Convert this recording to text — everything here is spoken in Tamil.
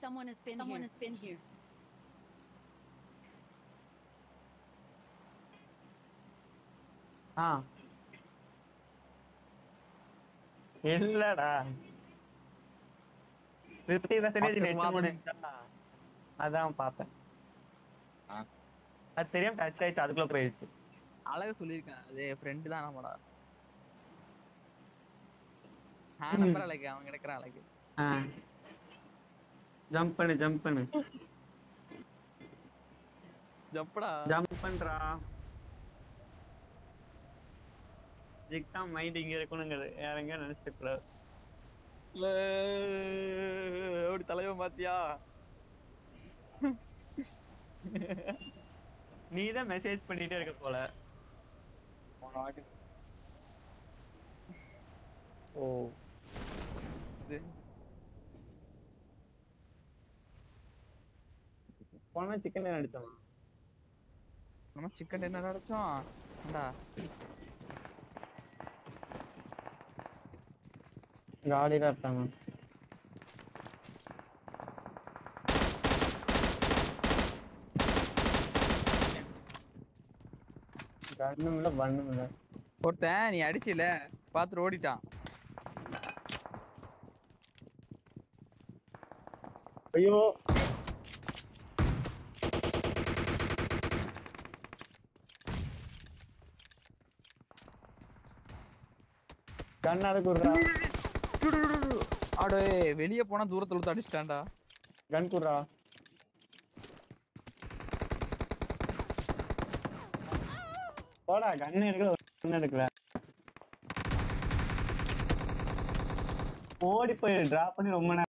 Someone has been Someone has been here. ஆ இல்லடா ஃபிஃப்டி பர்சன்டேஜ் நெட் மாசம் முடிஞ்சா அதான் பார்த்தேன் ஆ. அது தெரியாம டச் ஆயிடுச்சு அதுக்குள்ள போயிடுச்சு அழகு சொல்லியிருக்கேன் அது ஃப்ரெண்டு தான் நம்மடா ஆ நம்பர் அழகு அவன் கிடக்குறான் அழகு ஆ ஜம்ப் பண்ணு ஜம்ப் பண்ணு ஜப்படா ஜம்ப் பண்றா ஜிக்டா மைண்ட் இங்க இருக்கணுங்கிறது வேற எங்கேயும் நினைச்சிட்டு கூடாது அப்படி தலைவன் பாத்தியா நீ தான் மெசேஜ் பண்ணிட்டே இருக்க போல ஓ இது போனா சிக்கன் அடிச்சோம் நம்ம சிக்கன் என்ன அடைச்சோம் ஏண்டா காலிதான் இருப்பாங்க கண்ணும் இல்ல பண்ணும் இல்ல ஒருத்தன் நீ அடிச்சில பாத்துட்டு ஓடிட்டான் ஐயோ கண்ணால குடுறா அடே வெளிய போனா தூரத்துல இருந்து அடிச்சிட்டான்டா கன் குடுறா போடா கண்ணு எடுக்கல கண்ணு எடுக்கல ஓடி போய் டிராப் பண்ணி ரொம்ப நேரம்